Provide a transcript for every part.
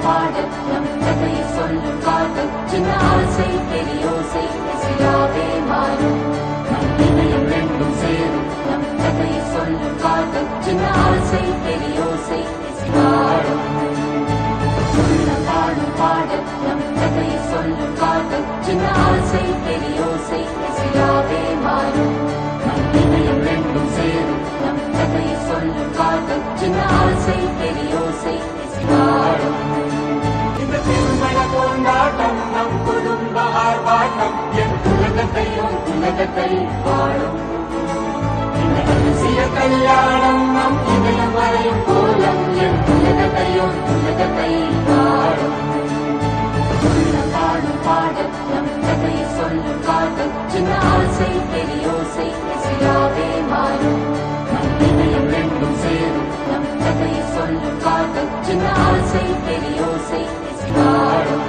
பாட நம் கதையை சொல்லும் காதல் சின்ன ஆசை பெரியோசை இசையாவே மாறும் நம் இதயம் ரெண்டும் சேரும் நம் கதையை சொல்லும் காதல் சின்ன ஆசை பெரியோசை இசை மாறும் சொல்ல பாடும் பாடல் நம் கதையை சொல்லும் காதல் சின்ன ஆசை பெரியோசை இசையாவே மாறும் நம் இதயம் ரெண்டும் சேரும் நம் கதையை சொல்லும் காதல் சின்ன ஆசை பெரியோசை இசை மாறும் இந்த திருமண கொண்டாட்டம் நம் குடும்ப ஆர்ப்பாட்டம் என் உலகத்தையும் உலகத்தை வாழும் இந்த ரகசிய கல்யாணம் நம் இதயம் வரையும் கோலம் என் உலகத்தையும் உலகத்தை பாடும் சொல்ல பாடும் பாடல் நம் கதையை சொல்லும் காதல் சின்ன ஆசை பெரியோசை இசையாவே மாறும் நம் இதயம் ரெண்டும் சேரும் நம் கதையை சொல்லும் காதல் சின்ன ஆசை பெரியோசை இசை மாறும்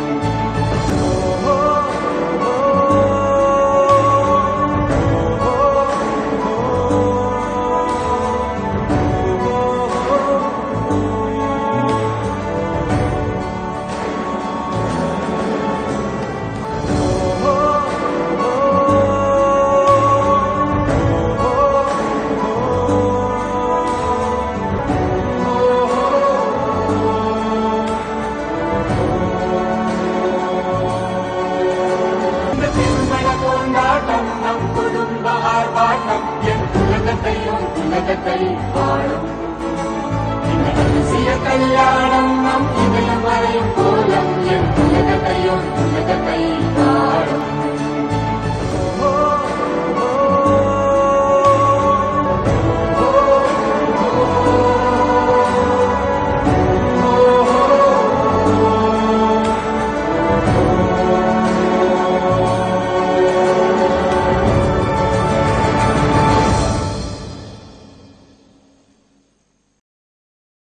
இந்த திருமண கொண்டாட்டம் நம் குடும்ப ஆர்ப்பாட்டம் என் உலகத்தையும் உலகத்தை வாழும் இந்த ரகசிய கல்யாணம் நம் இதயம் வரையும் கோலம் என் உலகத்தையும் உலகத்தை